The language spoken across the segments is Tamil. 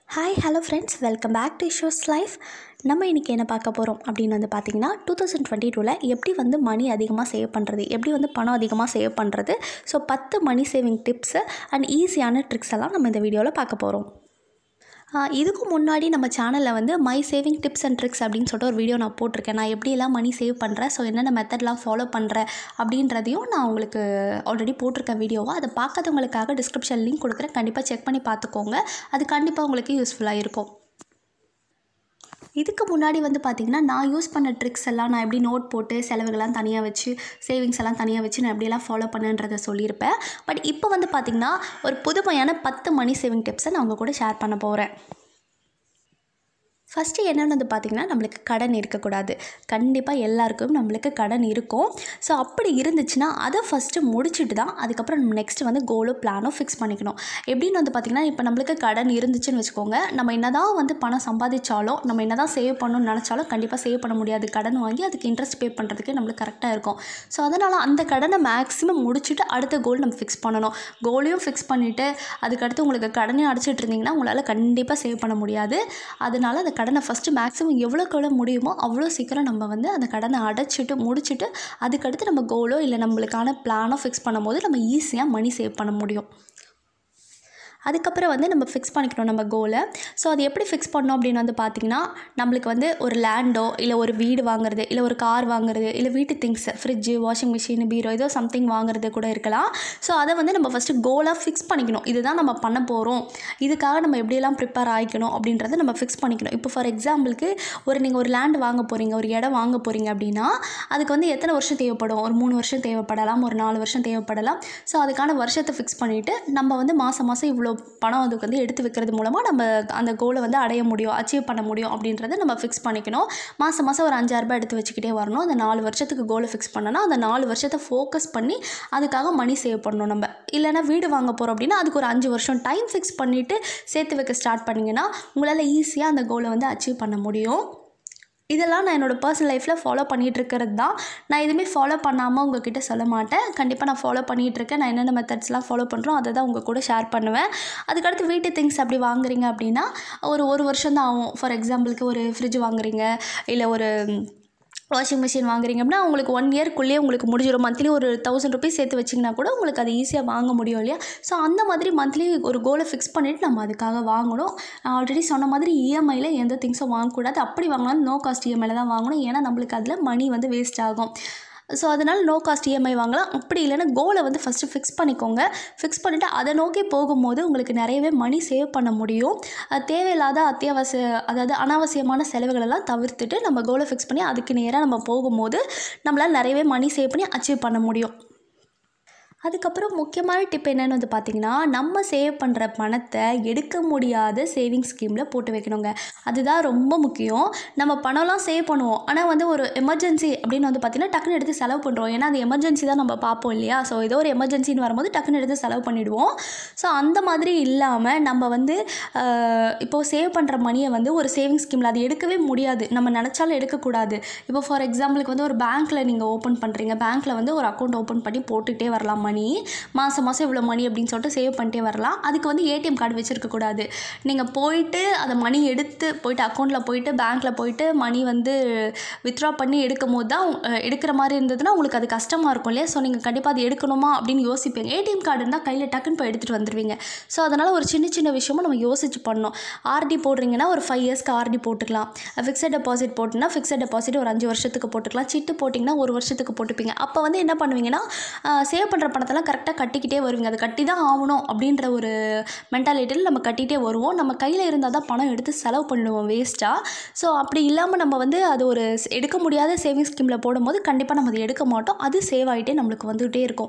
hi hello friends welcome back to shows life நம்ம இன்றைக்கி என்ன பார்க்க போகிறோம் அப்படின்னு வந்து பார்த்திங்கன்னா டூ தௌசண்ட் டுவெண்ட்டி டூவில் எப்படி வந்து மணி அதிகமாக சேவ் பண்ணுறது எப்படி வந்து பணம் அதிகமாக சேவ் பண்ணுறது ஸோ பத்து மணி சேவிங் டிப்ஸு அண்ட் ஈஸியான ட்ரிக்ஸ் எல்லாம் நம்ம இந்த வீடியோவில் பார்க்க போகிறோம் இதுக்கு முன்னாடி நம்ம சேனலில் வந்து my saving tips and tricks அப்படின்னு சொல்லிட்டு ஒரு வீடியோ நான் போட்டிருக்கேன் நான் எப்படியெல்லாம் மணி சேவ் பண்ணுறேன் ஸோ என்னென்ன மெத்தட்லாம் ஃபாலோ பண்ணுறேன் அப்படின்றதையும் நான் உங்களுக்கு ஆல்ரெடி போட்டிருக்கேன் வீடியோவாக அதை பார்க்காதவங்களுக்காக டிஸ்கிரிப்ஷன் லிங்க் கொடுக்குறேன் கண்டிப்பாக செக் பண்ணி பார்த்துக்கோங்க அது கண்டிப்பாக உங்களுக்கு யூஸ்ஃபுல்லாக இருக்கும் இதுக்கு முன்னாடி வந்து பார்த்திங்கன்னா நான் யூஸ் பண்ண ட்ரிக்ஸ் எல்லாம் நான் எப்படி நோட் போட்டு செலவுகள்லாம் தனியாக வச்சு சேவிங்ஸ் எல்லாம் தனியாக வச்சு நான் எப்படியெல்லாம் ஃபாலோ பண்ணுன்றதை சொல்லியிருப்பேன் பட் இப்போ வந்து பார்த்திங்கன்னா ஒரு புதுமையான பத்து மணி சேவிங் டிப்ஸை நான் உங்கள் கூட ஷேர் பண்ண போகிறேன் ஃபஸ்ட்டு என்னென்னு வந்து பார்த்திங்கன்னா நம்மளுக்கு கடன் இருக்கக்கூடாது கண்டிப்பாக எல்லாருக்கும் நம்மளுக்கு கடன் இருக்கும் ஸோ அப்படி இருந்துச்சுன்னா அதை ஃபஸ்ட்டு முடிச்சுட்டு தான் அதுக்கப்புறம் நம்ம நெக்ஸ்ட்டு வந்து கோலோ பிளானோ ஃபிக்ஸ் பண்ணிக்கணும் எப்படின்னு வந்து பார்த்திங்கன்னா இப்போ நம்மளுக்கு கடன் இருந்துச்சுன்னு வச்சுக்கோங்க நம்ம என்ன தான் வந்து பணம் சம்பாதிச்சாலும் நம்ம என்ன தான் சேவ் பண்ணணும்னு நினச்சாலும் கண்டிப்பாக சேவ் பண்ண முடியாது கடன் வாங்கி அதுக்கு இன்ட்ரெஸ்ட் பே பண்ணுறதுக்கு நம்மளுக்கு கரெக்டாக இருக்கும் ஸோ அதனால் அந்த கடனை மேக்ஸிமம் முடிச்சுட்டு அடுத்த கோல் நம்ம ஃபிக்ஸ் பண்ணணும் கோலையும் ஃபிக்ஸ் பண்ணிவிட்டு அதுக்கடுத்து உங்களுக்கு கடனையும் அடைச்சிட்டு இருந்தீங்கன்னா உங்களால் கண்டிப்பாக சேவ் பண்ண முடியாது அதனால் அந்த கடனை ஃபஸ்ட்டு மேக்ஸிமம் எவ்வளோக்கு எவ்வளோ முடியுமோ அவ்வளோ சீக்கிரம் நம்ம வந்து அந்த கடனை அடைச்சிட்டு முடிச்சுட்டு அதுக்கடுத்து நம்ம கோலோ இல்லை நம்மளுக்கான பிளானோ ஃபிக்ஸ் பண்ணும்போது நம்ம ஈஸியாக மணி சேவ் பண்ண முடியும் அதுக்கப்புறம் வந்து நம்ம ஃபிக்ஸ் பண்ணிக்கணும் நம்ம கோலை ஸோ அது எப்படி ஃபிக்ஸ் பண்ணோம் அப்படின்னு வந்து பார்த்திங்கன்னா நம்மளுக்கு வந்து ஒரு லேண்டோ இல்லை ஒரு வீடு வாங்குறது இல்லை ஒரு கார் வாங்குறது இல்லை வீட்டு things fridge washing machine bureau ஏதோ சம்திங் வாங்குறது கூட இருக்கலாம் ஸோ அதை வந்து நம்ம ஃபஸ்ட்டு கோலாக ஃபிக்ஸ் பண்ணிக்கணும் இதுதான் நம்ம பண்ண போகிறோம் இதுக்காக நம்ம எப்படியெல்லாம் ப்ரிப்பேர் ஆகிக்கணும் அப்படின்றத நம்ம ஃபிக்ஸ் பண்ணிக்கணும் இப்போ ஃபார் எக்ஸாம்பிளுக்கு ஒரு நீங்கள் ஒரு லேண்ட் வாங்க போகிறீங்க ஒரு இடம் வாங்க போகிறீங்க அப்படின்னா அதுக்கு வந்து எத்தனை வருஷம் தேவைப்படும் ஒரு மூணு வருஷம் தேவைப்படலாம் ஒரு நாலு வருஷம் தேவைப்படலாம் ஸோ அதுக்கான வருஷத்தை ஃபிக்ஸ் பண்ணிவிட்டு நம்ம வந்து மாதம் மாதம் இவ்வளோ பணம் அதுக்கு வந்து எடுத்து வைக்கிறது மூலமாக நம்ம அந்த கோலை வந்து அடைய முடியும் அச்சீவ் பண்ண முடியும் அப்படின்றத நம்ம ஃபிக்ஸ் பண்ணிக்கணும் மாதம் மாதம் ஒரு அஞ்சாயிரரூபா எடுத்து வச்சுக்கிட்டே வரணும் அந்த நாலு வருஷத்துக்கு கோலை ஃபிக்ஸ் பண்ணனா அந்த நாலு வருஷத்தை ஃபோக்கஸ் பண்ணி அதுக்காக மணி சேவ் பண்ணணும் நம்ம இல்லைனா வீடு வாங்க போகிறோம் அப்படின்னா அதுக்கு ஒரு அஞ்சு வருஷம் டைம் ஃபிக்ஸ் பண்ணிவிட்டு சேர்த்து வைக்க ஸ்டார்ட் பண்ணிங்கன்னா உங்களால் ஈஸியாக அந்த கோலை வந்து அச்சீவ் பண்ண முடியும் இதெல்லாம் நான் என்னோடய பர்சனல் லைஃப்பில் ஃபாலோ பண்ணிகிட்டு இருக்கிறது தான் நான் எதுவுமே ஃபாலோ பண்ணாமல் உங்ககிட்ட சொல்ல மாட்டேன் கண்டிப்பாக நான் ஃபாலோ பண்ணிகிட்ருக்கேன் நான் என்னென்ன மெத்தட்ஸ்லாம் ஃபாலோ பண்ணுறோம் அதை தான் உங்கள் கூட ஷேர் பண்ணுவேன் அதுக்கடுத்து வீட்டு திங்ஸ் அப்படி வாங்குறீங்க அப்படின்னா ஒரு ஒரு வருஷம் தான் ஆகும் ஃபார் எக்ஸாம்பிளுக்கு ஒரு ஃப்ரிட்ஜ் வாங்குறீங்க இல்லை ஒரு வாஷிங் மிஷின் வாங்குறீங்க அப்படின்னா உங்களுக்கு ஒன் இயர்க்குள்ளேயே உங்களுக்கு முடிஞ்சிடும் மந்த்லி ஒரு தௌசண்ட் ருபீஸ் சேர்த்து வச்சிங்கன்னா கூட உங்களுக்கு அது ஈஸியாக வாங்க முடியும் இல்லையா ஸோ அந்த மாதிரி மந்த்லி ஒரு கோலை ஃபிக்ஸ் பண்ணிவிட்டு நம்ம அதுக்காக வாங்கணும் நான் ஆல்ரெடி சொன்ன மாதிரி இஎம்ஐயில் எந்த திங்ஸும் வாங்கக்கூடாது அப்படி வாங்கினாலும் நோ காஸ்ட் இஎம்ஐயில் தான் வாங்கணும் ஏன்னா நம்மளுக்கு அதில் மணி வந்து வேஸ்ட் ஆகும் ஸோ அதனால் நோ காஸ்ட் இஎம்ஐ வாங்கலாம் அப்படி இல்லைன்னா கோலை வந்து ஃபஸ்ட்டு ஃபிக்ஸ் பண்ணிக்கோங்க ஃபிக்ஸ் பண்ணிவிட்டு அதை நோக்கி போகும்போது உங்களுக்கு நிறையவே மணி சேவ் பண்ண முடியும் தேவையில்லாத அத்தியாவசிய அதாவது அனாவசியமான செலவுகளெல்லாம் தவிர்த்துட்டு நம்ம கோலை ஃபிக்ஸ் பண்ணி அதுக்கு நேராக நம்ம போகும்போது நம்மளால் நிறையவே மணி சேவ் பண்ணி அச்சீவ் பண்ண முடியும் அதுக்கப்புறம் முக்கியமான டிப் என்னென்னு வந்து பார்த்திங்கன்னா நம்ம சேவ் பண்ணுற பணத்தை எடுக்க முடியாத சேவிங் ஸ்கீமில் போட்டு வைக்கணுங்க அதுதான் ரொம்ப முக்கியம் நம்ம பணம்லாம் சேவ் பண்ணுவோம் ஆனால் வந்து ஒரு எமர்ஜென்சி அப்படின்னு வந்து பார்த்திங்கன்னா டக்குன்னு எடுத்து செலவு பண்ணுறோம் ஏன்னா அந்த எமர்ஜென்சி தான் நம்ம பார்ப்போம் இல்லையா ஸோ ஏதோ ஒரு எமர்ஜென்சின்னு வரும்போது டக்குன்னு எடுத்து செலவு பண்ணிவிடுவோம் ஸோ அந்த மாதிரி இல்லாமல் நம்ம வந்து இப்போது சேவ் பண்ணுற மணியை வந்து ஒரு சேவிங் ஸ்கீமில் அது எடுக்கவே முடியாது நம்ம நினச்சாலும் எடுக்கக்கூடாது இப்போ ஃபார் எக்ஸாம்பிளுக்கு வந்து ஒரு பேங்க்கில் நீங்கள் ஓப்பன் பண்ணுறீங்க பேங்க்கில் வந்து ஒரு அக்கௌண்ட் ஓப்பன் பண்ணி போட்டுகிட்டே வரலாம் மணி மாதம் மாதம் இவ்வளோ மணி அப்படின்னு சொல்லிட்டு சேவ் பண்ணிட்டே வரலாம் அதுக்கு வந்து ஏடிஎம் கார்டு வச்சுருக்கக்கூடாது நீங்கள் போயிட்டு அதை மணி எடுத்து போயிட்டு அக்கௌண்ட்டில் போயிட்டு பேங்க்கில் போயிட்டு மணி வந்து வித்ட்ரா பண்ணி எடுக்கும் போது தான் எடுக்கிற மாதிரி இருந்ததுன்னா உங்களுக்கு அது கஷ்டமாக இருக்கும் இல்லையா ஸோ நீங்கள் கண்டிப்பாக அது எடுக்கணுமா அப்படின்னு யோசிப்பீங்க ஏடிஎம் கார்டு இருந்தால் கையில் டக்குன்னு போய் எடுத்துகிட்டு வந்துடுவீங்க ஸோ அதனால் ஒரு சின்ன சின்ன விஷயமும் நம்ம யோசிச்சு பண்ணணும் ஆர்டி போடுறீங்கன்னா ஒரு ஃபைவ் இயர்ஸ்க்கு ஆர்டி போட்டுக்கலாம் ஃபிக்ஸட் டெபாசிட் போட்டுனா ஃபிக்ஸட் டெபாசிட் ஒரு அஞ்சு வருஷத்துக்கு போட்டுக்கலாம் சிட்டு போட்டிங்கன்னா ஒரு வருஷத்துக்கு போட்டுப்பீங்க அப்போ வந்து என்ன பண்ணுவீங்கன்னா சேவ் பண்ணுற பணத்தெல்லாம் கரெக்டாக கட்டிக்கிட்டே வருவீங்க அதை கட்டி தான் ஆகணும் அப்படின்ற ஒரு மென்டாலிட்டியில் நம்ம கட்டிகிட்டே வருவோம் நம்ம கையில் இருந்தால் தான் பணம் எடுத்து செலவு பண்ணுவோம் வேஸ்ட்டாக ஸோ அப்படி இல்லாமல் நம்ம வந்து அது ஒரு எடுக்க முடியாத சேவிங் ஸ்கீமில் போடும்போது கண்டிப்பாக நம்ம அதை எடுக்க மாட்டோம் அது சேவ் ஆகிட்டே நம்மளுக்கு வந்துகிட்டே இருக்கும்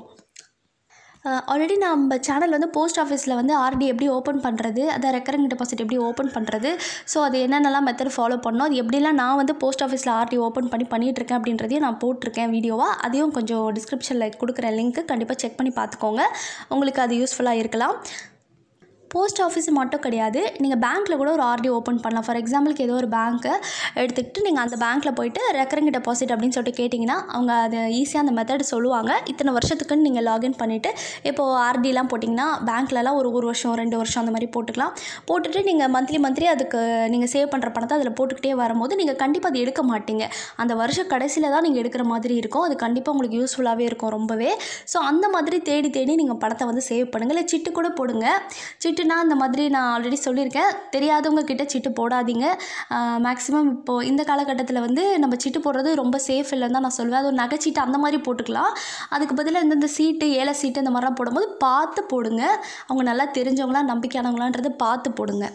ஆல்ரெடி நம்ம சேனல் வந்து போஸ்ட் ஆஃபீஸில் வந்து ஆர்டி எப்படி ஓப்பன் பண்ணுறது அதை ரெக்கரிங் டெபாசிட் எப்படி ஓப்பன் பண்ணுறது ஸோ அது என்னென்னலாம் மெத்தட் ஃபாலோ பண்ணணும் அது எப்படிலாம் நான் வந்து போஸ்ட் ஆஃபீஸில் ஆர்டி ஓப்பன் பண்ணி பண்ணிகிட்ருக்கேன் அப்படின்றதையும் நான் போட்டிருக்கேன் வீடியோவாக அதையும் கொஞ்சம் டிஸ்கிரிப்ஷனில் கொடுக்குற லிங்க்கு கண்டிப்பாக செக் பண்ணி பார்த்துக்கோங்க உங்களுக்கு அது யூஸ்ஃபுல்லாக இருக்கலாம் போஸ்ட் ஆஃபீஸ் மட்டும் கிடையாது நீங்கள் பேங்க்கில் கூட ஒரு ஆர்டி ஓப்பன் பண்ணலாம் ஃபார் எக்ஸாம்பிளுக்கு ஏதோ ஒரு பேங்க்கை எடுத்துக்கிட்டு நீங்கள் அந்த பேங்க்கில் போயிட்டு ரெக்கரிங் டெபாசிட் அப்படின்னு சொல்லிட்டு கேட்டிங்கன்னா அவங்க அதை ஈஸியாக அந்த மெத்தட் சொல்லுவாங்க இத்தனை வருஷத்துக்குன்னு நீங்கள் லாகின் பண்ணிவிட்டு இப்போது ஆர்டிலாம் போட்டிங்கன்னா பேங்க்லலாம் ஒரு ஒரு வருஷம் ரெண்டு வருஷம் அந்த மாதிரி போட்டுக்கலாம் போட்டுட்டு நீங்கள் மந்த்லி மந்த்லி அதுக்கு நீங்கள் சேவ் பண்ணுற பணத்தை அதில் போட்டுக்கிட்டே வரும்போது நீங்கள் கண்டிப்பாக அது எடுக்க மாட்டீங்க அந்த வருஷ கடைசியில் தான் நீங்கள் எடுக்கிற மாதிரி இருக்கும் அது கண்டிப்பாக உங்களுக்கு யூஸ்ஃபுல்லாகவே இருக்கும் ரொம்பவே ஸோ அந்த மாதிரி தேடி தேடி நீங்கள் பணத்தை வந்து சேவ் பண்ணுங்கள் இல்லை சிட்டு கூட போடுங்க சிட்டுனா அந்த மாதிரி நான் ஆல்ரெடி சொல்லியிருக்கேன் தெரியாதவங்க கிட்ட சிட்டு போடாதீங்க மேக்ஸிமம் இப்போது இந்த காலகட்டத்தில் வந்து நம்ம சிட்டு போடுறது ரொம்ப சேஃப் இல்லைன்னு தான் நான் சொல்லுவேன் அது ஒரு நகைச்சீட்டு அந்த மாதிரி போட்டுக்கலாம் அதுக்கு பதிலாக இந்தந்த சீட்டு ஏழை சீட்டு இந்த மாதிரிலாம் போடும்போது பார்த்து போடுங்க அவங்க நல்லா தெரிஞ்சவங்களா நம்பிக்கையானவங்களான்றது பார்த்து போடுங்க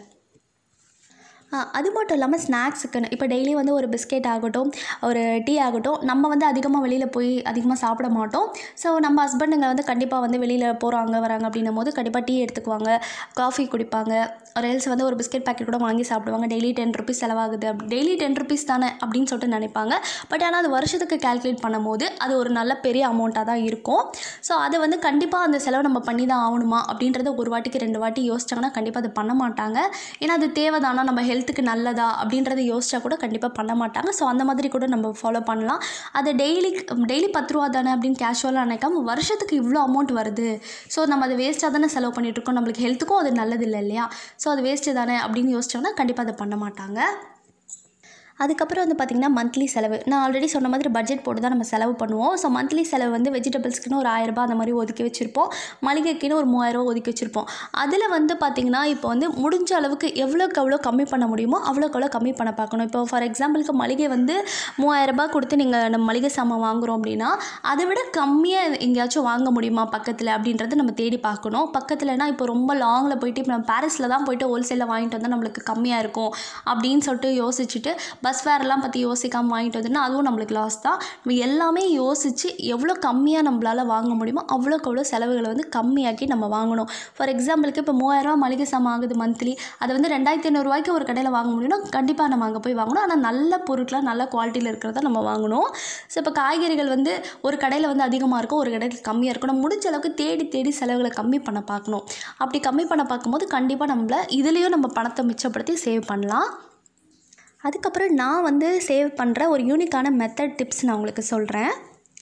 ஆ, அது மட்டும் இல்லாமல் ஸ்நாக்ஸுக்குன்னு இப்போ டெய்லி வந்து ஒரு பிஸ்கெட் ஆகட்டும் ஒரு டீ ஆகட்டும் நம்ம வந்து அதிகமாக வெளியில் போய் அதிகமாக சாப்பிட மாட்டோம் ஸோ நம்ம ஹஸ்பண்டுங்க வந்து கண்டிப்பாக வந்து வெளியில் போகிறாங்க வராங்க அப்படின்னும் போது கண்டிப்பாக டீ எடுத்துக்குவாங்க காஃபி குடிப்பாங்க ஒரு எல்ஸ் வந்து ஒரு பிஸ்கெட் பாக்கெட் கூட வாங்கி சாப்பிடுவாங்க டெய்லி டென் ருபீஸ் செலவாகுது அப்படி டெய்லி டென் ருபீஸ் தானே அப்படின்னு சொல்லிட்டு நினைப்பாங்க பட் ஆனால் அது வருஷத்துக்கு கால்குலேட் பண்ணும்போது அது ஒரு நல்ல பெரிய அமௌண்ட்டாக தான் இருக்கும் ஸோ அதை வந்து கண்டிப்பாக அந்த செலவு நம்ம பண்ணி தான் ஆகணுமா அப்படின்றத ஒரு வாட்டிக்கு ரெண்டு வாட்டி யோசிச்சாங்கன்னா கண்டிப்பாக அது பண்ண மாட்டாங்க ஏன்னா அது தேவைதானா நம்ம ஹெல்த்துக்கு நல்லதா அப்படின்றத யோசிச்சா கூட கண்டிப்பாக பண்ண மாட்டாங்க ஸோ அந்த மாதிரி கூட நம்ம ஃபாலோ பண்ணலாம் அதை டெய்லி டெய்லி பத்து ரூபா தானே அப்படின்னு கேஷுவலாக நினைக்காம வருஷத்துக்கு இவ்வளோ அமௌண்ட் வருது ஸோ நம்ம அதை வேஸ்ட்டாக தானே செலவு பண்ணிட்டு இருக்கோம் நம்மளுக்கு ஹெல்த்துக்கும் அது நல்லது இல்லை இல்லையா ஸோ அது வேஸ்ட்டு தானே அப்படின்னு யோசிச்சோன்னா கண்டிப்பாக அதை பண்ண மாட்டாங்க அதுக்கப்புறம் வந்து பார்த்திங்கன்னா மந்த்லி செலவு நான் ஆல்ரெடி சொன்ன மாதிரி பட்ஜெட் போட்டு தான் நம்ம செலவு பண்ணுவோம் ஸோ மந்த்லி செலவு வந்து வெஜிடபிள்ஸ்க்குன்னு ஒரு ஆயிரரூபா அந்த மாதிரி ஒதுக்கி வச்சுருப்போம் மளிகைக்குன்னு ஒரு மூவாயிரரூவா ஒதுக்கி வச்சுருப்போம் அதில் வந்து பார்த்திங்கன்னா இப்போ வந்து முடிஞ்ச அளவுக்கு எவ்வளோக்கு எவ்வளோ கம்மி பண்ண முடியுமோ அவ்வளோக்கு எவ்வளோ கம்மி பண்ண பார்க்கணும் இப்போ ஃபார் எக்ஸாம்பிளுக்கு மளிகை வந்து மூவாயிரரூபா கொடுத்து நீங்கள் நம்ம மளிகை சாமான் வாங்குகிறோம் அப்படின்னா அதை விட கம்மியாக எங்கேயாச்சும் வாங்க முடியுமா பக்கத்தில் அப்படின்றத நம்ம தேடி பார்க்கணும் பக்கத்துலனா இப்போ ரொம்ப லாங்கில் போயிட்டு இப்போ நம்ம பாரிஸில் தான் போயிட்டு ஹோல்சேலில் வாங்கிட்டு வந்தால் நம்மளுக்கு கம்மியாக இருக்கும் அப்படின்னு சொல்லிட்டு யோசிச்சுட்டு பஸ் ஃபேர்லாம் பற்றி யோசிக்காமல் வாங்கிட்டு வந்தோம்னா அதுவும் நம்மளுக்கு லாஸ் தான் நம்ம எல்லாமே யோசித்து எவ்வளோ கம்மியாக நம்மளால் வாங்க முடியுமோ அவ்வளோக்கு அவ்வளோ செலவுகளை வந்து கம்மியாக்கி நம்ம வாங்கணும் ஃபார் எக்ஸாம்பிளுக்கு இப்போ மூவாயிரரூவா மளிகை சாமான் ஆகுது மந்த்லி அதை வந்து ரெண்டாயிரத்தி ஐநூறுரூவாய்க்கு ஒரு கடையில் வாங்க முடியும்னா கண்டிப்பாக நம்ம அங்கே போய் வாங்கணும் ஆனால் நல்ல பொருட்களாக நல்ல குவாலிட்டியில் இருக்கிறத நம்ம வாங்கணும் ஸோ இப்போ காய்கறிகள் வந்து ஒரு கடையில் வந்து அதிகமாக இருக்கும் ஒரு கடையில் கம்மியாக இருக்கும் நம்ம முடிஞ்ச அளவுக்கு தேடி தேடி செலவுகளை கம்மி பண்ண பார்க்கணும் அப்படி கம்மி பண்ண பார்க்கும்போது கண்டிப்பாக நம்மள இதுலேயும் நம்ம பணத்தை மிச்சப்படுத்தி சேவ் பண்ணலாம் அதுக்கப்புறம் நான் வந்து சேவ் பண்ணுற ஒரு யூனிக்கான மெத்தட் டிப்ஸ் நான் உங்களுக்கு சொல்கிறேன்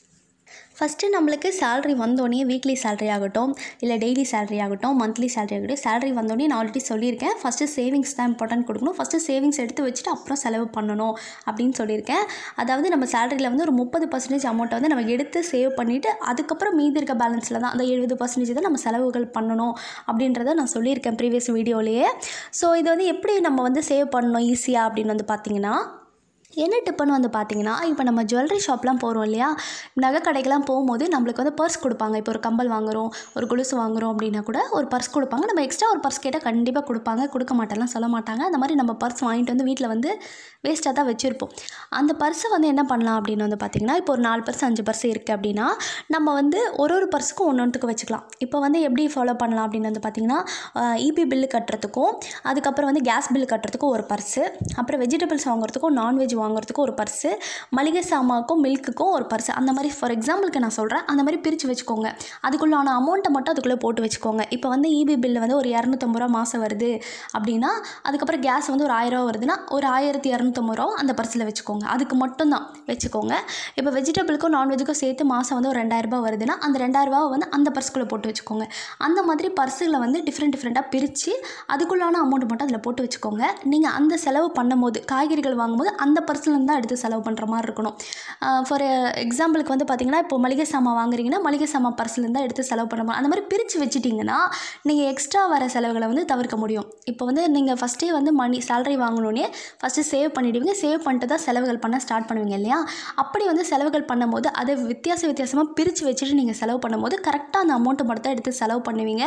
ஃபஸ்ட்டு நம்மளுக்கு சேலரி வந்தோடனே வீக்லி சேலரி ஆகட்டும் இல்லை டெய்லி சேலரி ஆகட்டும் மந்த்லி சேலரி ஆகட்டும் சேலரி வந்தோடனே நான் ஆல்ரெடி சொல்லியிருக்கேன் ஃபஸ்ட்டு சேவிங்ஸ் தான் இம்பார்ட்டன்ட் கொடுக்கணும் ஃபஸ்ட்டு சேவிங்ஸ் எடுத்து வச்சுட்டு அப்புறம் செலவு பண்ணணும் அப்படின்னு சொல்லியிருக்கேன் அதாவது நம்ம சேலரியில் வந்து ஒரு முப்பது பர்சன்டேஜ் அமௌண்ட்டை வந்து நம்ம எடுத்து சேவ் பண்ணிவிட்டு அதுக்கப்புறம் மீதி இருக்க பேலன்ஸில் தான் அந்த எழுபது பர்சன்டேஜ் தான் நம்ம செலவுகள் பண்ணணும் அப்படின்றத நான் சொல்லியிருக்கேன் ப்ரீவியஸ் வீடியோலேயே ஸோ இது வந்து எப்படி நம்ம வந்து சேவ் பண்ணணும் ஈஸியாக அப்படின்னு வந்து பார்த்தீங்கன்னா என்ன டிப்புன்னு வந்து பார்த்தீங்கன்னா இப்போ நம்ம ஜுவல்லரி ஷாப்லாம் போகிறோம் இல்லையா நகை கடைக்கெல்லாம் போகும்போது நம்மளுக்கு வந்து பர்ஸ் கொடுப்பாங்க இப்போ ஒரு கம்பல் வாங்குறோம் ஒரு கொலுசு வாங்குறோம் அப்படின்னா கூட ஒரு பர்ஸ் கொடுப்பாங்க நம்ம எக்ஸ்ட்ரா ஒரு பர்ஸ் கேட்டால் கண்டிப்பாக கொடுப்பாங்க கொடுக்க மாட்டேன்லாம் சொல்ல மாட்டாங்க அந்த மாதிரி நம்ம பர்ஸ் வாங்கிட்டு வந்து வீட்டில் வந்து வேஸ்ட்டாக தான் வச்சுருப்போம் அந்த பர்ஸை வந்து என்ன பண்ணலாம் அப்படின்னு வந்து பார்த்திங்கன்னா இப்போ ஒரு நாலு பர்ஸ் அஞ்சு பர்ஸ் இருக்குது அப்படின்னா நம்ம வந்து ஒரு ஒரு பர்ஸுக்கும் ஒன்று ஒன்றுத்துக்கு வச்சுக்கலாம் இப்போ வந்து எப்படி ஃபாலோ பண்ணலாம் அப்படின்னு வந்து பார்த்திங்கன்னா இபி பில்லு கட்டுறதுக்கும் அதுக்கப்புறம் வந்து கேஸ் பில்லு கட்டுறதுக்கும் ஒரு பர்ஸு அப்புறம் வெஜிடபிள்ஸ் வாங்குறதுக்கும் நான்வெஜ் வாங்குறதுக்கும் ஒரு பர்ஸு மளிகை சாமானுக்கும் மில்க்குக்கும் ஒரு பர்ஸு அந்த மாதிரி ஃபார் எக்ஸாம்பிளுக்கு நான் சொல்கிறேன் அந்த மாதிரி பிரித்து வச்சுக்கோங்க அதுக்குள்ளான அமௌண்ட்டை மட்டும் அதுக்குள்ளே போட்டு வச்சுக்கோங்க இப்போ வந்து இபி பில்லு வந்து ஒரு இரநூத்தம்பது ரூபா மாதம் வருது அப்படின்னா அதுக்கப்புறம் கேஸ் வந்து ஒரு ஆயிரரூவா வருதுன்னா ஒரு ஆயிரத்தி இரநூத்தம்பது ரூபா அந்த பர்ஸில் வச்சுக்கோங்க அதுக்கு மட்டும்தான் வச்சுக்கோங்க இப்போ வெஜிடபிளுக்கும் நான்வெஜ்ஜுக்கும் சேர்த்து மாதம் வந்து ஒரு ரெண்டாயிரரூபா வருதுன்னா அந்த ரெண்டாயிரரூபா வந்து அந்த பர்ஸ்குள்ளே போட்டு வச்சுக்கோங்க அந்த மாதிரி பர்ஸுகளை வந்து டிஃப்ரெண்ட் டிஃப்ரெண்ட்டாக பிரித்து அதுக்குள்ளான அமௌண்ட் மட்டும் அதில் போட்டு வச்சுக்கோங்க நீங்கள் அந்த செலவு பண்ணும்போது காய்கறிகள் வாங்கும்போது அந்த பர்ஸ்லேருந்து தான் எடுத்து செலவு பண்ணுற மாதிரி இருக்கணும் ஃபார் எக்ஸாம்பிளுக்கு வந்து பார்த்தீங்கன்னா இப்போ மளிகை சாமான் வாங்குறீங்கன்னா மளிகை சாமான் பர்ஸ்லேருந்து தான் எடுத்து செலவு பண்ண அந்த மாதிரி பிரித்து வச்சுட்டிங்கன்னா நீங்கள் எக்ஸ்ட்ரா வர செலவுகளை வந்து தவிர்க்க முடியும் இப்போ வந்து நீங்கள் ஃபஸ்ட்டே வந்து மணி சேலரி வாங்கினோடனே ஃபஸ்ட்டு சேவ் பண்ணிவிடுவீங்க சேவ் பண்ணிட்டு தான் செலவுகள் பண்ண ஸ்டார்ட் பண்ணுவீங்க இல்லையா அப்படி வந்து செலவுகள் பண்ணும்போது அதை வித்தியாச வித்தியாசமாக பிரித்து வச்சுட்டு நீங்கள் செலவு பண்ணும்போது கரெக்டாக அந்த அமௌண்ட்டை மட்டும் தான் எடுத்து செலவு பண்ணுவீங்க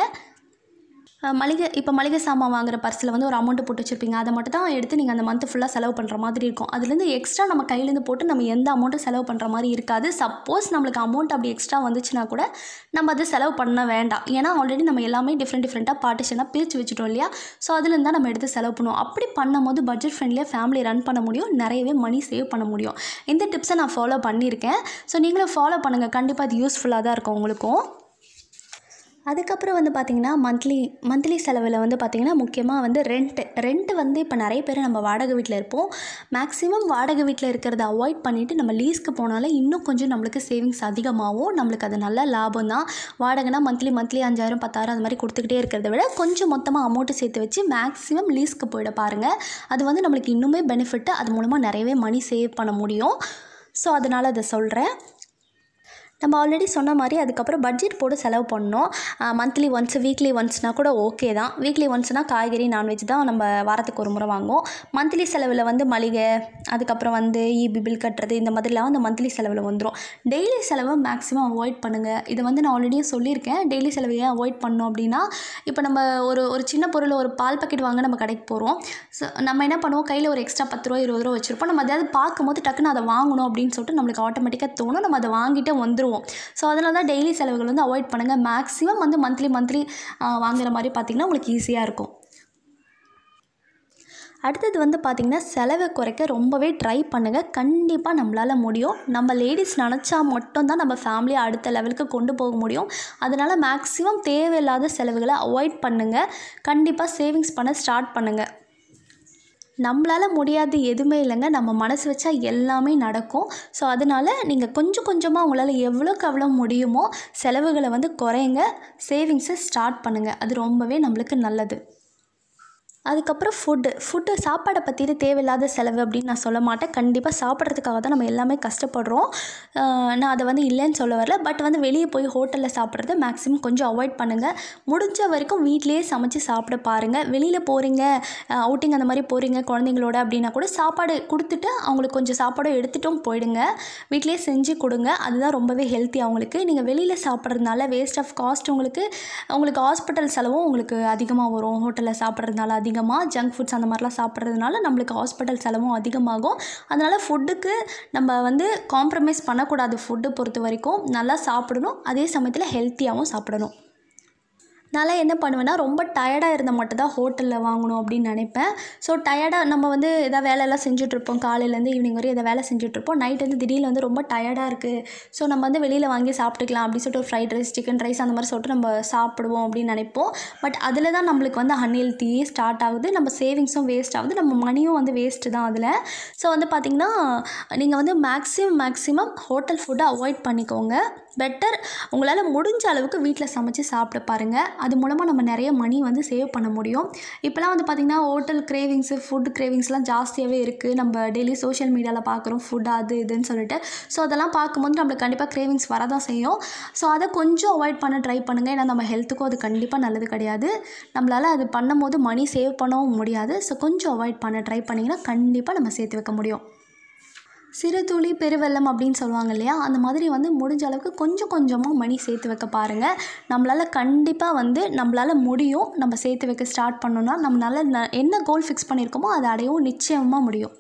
அஹ் மளிகை இப்போ மளிகை சாமான் வாங்குற பர்ஸில் வந்து ஒரு அமௌண்ட்டு போட்டு வச்சுருப்பீங்க அதை மட்டும் தான் எடுத்து நீங்கள் அந்த மந்த் ஃபுல்லாக செலவு பண்ணுற மாதிரி இருக்கும் அதுலேருந்து எக்ஸ்ட்ரா நம்ம கையிலேருந்து போட்டு நம்ம எந்த அமௌண்ட்டும் செலவு பண்ணுற மாதிரி இருக்காது சப்போஸ் நம்மளுக்கு அமௌண்ட் அப்படி எக்ஸ்ட்ரா வந்துச்சுன்னா கூட நம்ம அதை செலவு பண்ண வேண்டாம் ஏன்னா ஆல்ரெடி நம்ம எல்லாமே டிஃப்ரெண்ட் டிஃப்ரெண்ட்டாக பார்ட்டிஷனாக பிரித்து வச்சுட்டோம் இல்லையா ஸோ அதுலேருந்து தான் நம்ம எடுத்து செலவு பண்ணுவோம் அப்படி பண்ணும்போது பட்ஜெட் ஃப்ரெண்ட்லியாக ஃபேமிலி ரன் பண்ண முடியும் நிறையவே மணி சேவ் பண்ண முடியும் இந்த டிப்ஸை நான் ஃபாலோ பண்ணியிருக்கேன் ஸோ நீங்களும் ஃபாலோ பண்ணுங்கள் கண்டிப்பாக அது யூஸ்ஃபுல்லாக தான் இருக்கும் உங்களுக்கும் அதுக்கப்புறம் வந்து பார்த்திங்கன்னா மந்த்லி மந்த்லி செலவில் வந்து பார்த்திங்கன்னா முக்கியமாக வந்து ரெண்ட்டு ரெண்ட்டு வந்து இப்போ நிறைய பேர் நம்ம வாடகை வீட்டில் இருப்போம் மேக்ஸிமம் வாடகை வீட்டில் இருக்கிறத அவாய்ட் பண்ணிவிட்டு நம்ம லீஸ்க்கு போனாலே இன்னும் கொஞ்சம் நம்மளுக்கு சேவிங்ஸ் அதிகமாகும் நம்மளுக்கு அது நல்ல லாபம் தான் வாடகைனா மந்த்லி மந்த்லி அஞ்சாயிரம் பத்தாயிரம் அந்த மாதிரி கொடுத்துக்கிட்டே இருக்கிறத விட கொஞ்சம் மொத்தமாக அமௌண்ட்டு சேர்த்து வச்சு மேக்ஸிமம் லீஸ்க்கு போயிட பாருங்கள் அது வந்து நம்மளுக்கு இன்னுமே பெனிஃபிட்டு அது மூலமாக நிறையவே மணி சேவ் பண்ண முடியும் ஸோ அதனால் அதை சொல்கிறேன் நம்ம ஆல்ரெடி சொன்ன மாதிரி அதுக்கப்புறம் பட்ஜெட் போட்டு செலவு பண்ணோம் மந்த்லி ஒன்ஸ் வீக்லி ஒன்ஸ்னால் கூட ஓகே தான் வீக்லி ஒன்ஸ்னால் காய்கறி நான்வெஜ் தான் நம்ம வாரத்துக்கு ஒரு முறை வாங்குவோம் மந்த்லி செலவில் வந்து மளிகை அதுக்கப்புறம் வந்து இபி பில் கட்டுறது இந்த மாதிரிலாம் அந்த மந்த்லி செலவில் வந்துடும் டெய்லி செலவை மேக்ஸிமம் அவாய்ட் பண்ணுங்கள் இதை வந்து நான் ஆல்ரெடியே சொல்லியிருக்கேன் டெய்லி செலவை ஏன் அவாய்ட் பண்ணோம் அப்படின்னா இப்போ நம்ம ஒரு ஒரு சின்ன பொருள் ஒரு பால் பாக்கெட் வாங்க நம்ம கடைக்கு போகிறோம் ஸோ நம்ம என்ன பண்ணுவோம் கையில் ஒரு எக்ஸ்ட்ரா பத்து ரூபா இருபது ரூபா வச்சுருப்போம் நம்ம அதாவது பார்க்கும்போது டக்குன்னு அதை வாங்கணும் அப்படின்னு சொல்லிட்டு நம்மளுக்கு ஆட்டோமேட்டிக்காக தோணும் நம்ம அதை வாங்கிட்டே வந்துடுவோம் ஸோ அதனால தான் டெய்லி செலவுகள் வந்து அவாய்ட் பண்ணுங்கள் மேக்ஸிமம் வந்து மந்த்லி மந்த்லி வாங்குற மாதிரி பார்த்திங்கன்னா உங்களுக்கு ஈஸியாக இருக்கும் அடுத்தது வந்து பார்த்திங்கன்னா செலவை குறைக்க ரொம்பவே ட்ரை பண்ணுங்கள் கண்டிப்பாக நம்மளால் முடியும் நம்ம லேடிஸ் நினச்சா மட்டும்தான் நம்ம ஃபேமிலியை அடுத்த லெவலுக்கு கொண்டு போக முடியும் அதனால் மேக்ஸிமம் தேவையில்லாத செலவுகளை அவாய்ட் பண்ணுங்கள் கண்டிப்பாக சேவிங்ஸ் பண்ண ஸ்டார்ட் பண்ணுங்கள் நம்மளால் முடியாது எதுவுமே இல்லைங்க நம்ம மனசு வச்சா எல்லாமே நடக்கும் ஸோ அதனால் நீங்கள் கொஞ்சம் கொஞ்சமாக உங்களால் எவ்வளோக்கு எவ்வளோ முடியுமோ செலவுகளை வந்து குறைங்க சேவிங்ஸை ஸ்டார்ட் பண்ணுங்கள் அது ரொம்பவே நம்மளுக்கு நல்லது அதுக்கப்புறம் ஃபுட்டு ஃபுட்டு சாப்பாடை பற்றி தேவையில்லாத செலவு அப்படின்னு நான் சொல்ல மாட்டேன் கண்டிப்பாக சாப்பிட்றதுக்காக தான் நம்ம எல்லாமே கஷ்டப்படுறோம் ஆஹ் நான் அதை வந்து இல்லைன்னு சொல்ல வரல பட் வந்து வெளியே போய் ஹோட்டலில் சாப்பிட்றத மேக்ஸிமம் கொஞ்சம் அவாய்ட் பண்ணுங்கள் முடிஞ்ச வரைக்கும் வீட்டிலேயே சமைச்சு சாப்பிட பாருங்கள் வெளியில் போகிறீங்க அவுட்டிங் அந்த மாதிரி போகிறீங்க குழந்தைங்களோட அப்படின்னா கூட சாப்பாடு கொடுத்துட்டு அவங்களுக்கு கொஞ்சம் சாப்பாடும் எடுத்துட்டும் போயிடுங்க வீட்டிலேயே செஞ்சு கொடுங்க அதுதான் ரொம்பவே ஹெல்த்தி அவங்களுக்கு நீங்கள் வெளியில் சாப்பிட்றதுனால வேஸ்ட் ஆஃப் காஸ்ட் உங்களுக்கு உங்களுக்கு ஹாஸ்பிட்டல் செலவும் உங்களுக்கு அதிகமாக வரும் ஹோட்டலில் சாப்பிட்றதுனால அதிகமாக ஜங்க் ஃபுட்ஸ் அந்த மாதிரிலாம் சாப்பிட்றதுனால நம்மளுக்கு ஹாஸ்பிட்டல் செலவும் அதிகமாகும் அதனால் ஃபுட்டுக்கு நம்ம வந்து காம்ப்ரமைஸ் பண்ணக்கூடாது ஃபுட்டு பொறுத்த வரைக்கும் நல்லா சாப்பிடணும் அதே சமயத்தில் ஹெல்த்தியாகவும் சாப்பிடணும் நான்லாம் என்ன பண்ணுவேன்னா ரொம்ப டயர்டாக இருந்தால் மட்டும் தான் ஹோட்டலில் வாங்கணும் அப்படின்னு நினைப்பேன் ஸோ டயர்டாக நம்ம வந்து எதாவது வேலையெல்லாம் செஞ்சுட்ருப்போம் காலையிலேருந்து ஈவினிங் வரையும் எதாவது வேலை செஞ்சுட்ருப்போம் நைட் வந்து திடீர்னு வந்து ரொம்ப டயர்டாக இருக்குது ஸோ நம்ம வந்து வெளியில் வாங்கி சாப்பிட்டுக்கலாம் அப்படின்னு சொல்லிட்டு ஒரு ஃப்ரைட் ரைஸ் சிக்கன் ரைஸ் அந்த மாதிரி சொல்லிட்டு நம்ம சாப்பிடுவோம் அப்படின்னு நினைப்போம் பட் அதில் தான் நம்மளுக்கு வந்து அன்ஹெல்த்தி ஸ்டார்ட் ஆகுது நம்ம சேவிங்ஸும் வேஸ்ட் ஆகுது நம்ம மணியும் வந்து வேஸ்ட்டு தான் அதில் ஸோ வந்து பார்த்திங்கன்னா நீங்கள் வந்து மேக்ஸிமம் மேக்ஸிமம் ஹோட்டல் ஃபுட்டை அவாய்ட் பண்ணிக்கோங்க பெட்டர் உங்களால் முடிஞ்ச அளவுக்கு வீட்டில் சமைச்சு சாப்பிட பாருங்கள் அது மூலமாக நம்ம நிறைய மணி வந்து சேவ் பண்ண முடியும் இப்போலாம் வந்து பார்த்திங்கன்னா ஹோட்டல் கிரேவிங்ஸு ஃபுட் கிரேவிங்ஸ்லாம் ஜாஸ்தியாகவே இருக்குது நம்ம டெய்லி சோஷியல் மீடியாவில் பார்க்குறோம் ஃபுட் அது இதுன்னு சொல்லிட்டு ஸோ அதெல்லாம் பார்க்கும்போது நம்மளுக்கு கண்டிப்பாக கிரேவிங்ஸ் வரதான் செய்யும் ஸோ அதை கொஞ்சம் அவாய்ட் பண்ண ட்ரை பண்ணுங்கள் ஏன்னா நம்ம ஹெல்த்துக்கும் அது கண்டிப்பாக நல்லது கிடையாது நம்மளால் அது பண்ணும்போது மணி சேவ் பண்ணவும் முடியாது ஸோ கொஞ்சம் அவாய்ட் பண்ண ட்ரை பண்ணிங்கன்னா கண்டிப்பாக நம்ம சேர்த்து வைக்க முடியும் சிறு துளி பெருவெள்ளம் அப்படின்னு சொல்லுவாங்க இல்லையா அந்த மாதிரி வந்து முடிஞ்ச அளவுக்கு கொஞ்சம் கொஞ்சமாக மணி சேர்த்து வைக்க பாருங்கள் நம்மளால் கண்டிப்பாக வந்து நம்மளால் முடியும் நம்ம சேர்த்து வைக்க ஸ்டார்ட் பண்ணோன்னா நம்மளால் ந என்ன கோல் ஃபிக்ஸ் பண்ணியிருக்கோமோ அதை அடையவும் நிச்சயமாக முடியும்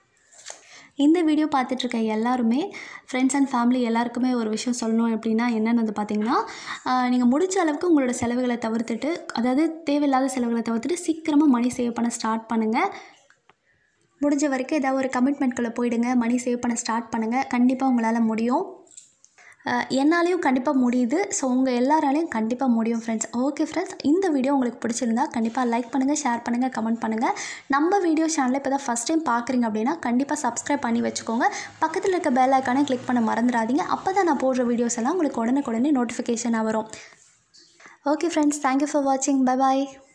இந்த வீடியோ பார்த்துட்ருக்க எல்லாருமே ஃப்ரெண்ட்ஸ் அண்ட் ஃபேமிலி எல்லாருக்குமே ஒரு விஷயம் சொல்லணும் அப்படின்னா என்னென்னு வந்து பார்த்தீங்கன்னா நீங்கள் முடிஞ்ச அளவுக்கு உங்களோட செலவுகளை தவிர்த்துட்டு அதாவது தேவையில்லாத செலவுகளை தவிர்த்துட்டு சீக்கிரமாக மணி சேவ் பண்ண ஸ்டார்ட் பண்ணுங்கள் முடிஞ்ச வரைக்கும் ஏதாவது ஒரு கமிட்மெண்ட்குள்ளே போயிடுங்க மணி சேவ் பண்ண ஸ்டார்ட் பண்ணுங்கள் கண்டிப்பாக உங்களால் முடியும் அஹ் என்னாலையும் கண்டிப்பாக முடியுது ஸோ உங்கள் எல்லாராலையும் கண்டிப்பாக முடியும் ஃப்ரெண்ட்ஸ் ஓகே ஃப்ரெண்ட்ஸ் இந்த வீடியோ உங்களுக்கு பிடிச்சிருந்தா கண்டிப்பாக லைக் பண்ணுங்கள் ஷேர் பண்ணுங்கள் கமெண்ட் பண்ணுங்கள் நம்ம வீடியோ சேனலில் இப்போ தான் ஃபஸ்ட் டைம் பார்க்குறீங்க அப்படின்னா கண்டிப்பாக சப்ஸ்கிரைப் பண்ணி வச்சுக்கோங்க பக்கத்தில் இருக்க பெல் ஐக்கானே கிளிக் பண்ண மறந்துடாதீங்க அப்போ தான் நான் போடுற வீடியோஸ் எல்லாம் உங்களுக்கு உடனுக்குடனே நோட்டிஃபிகேஷனாக வரும் ஓகே ஃப்ரெண்ட்ஸ் தேங்க்யூ ஃபார் வாட்சிங் பை பாய்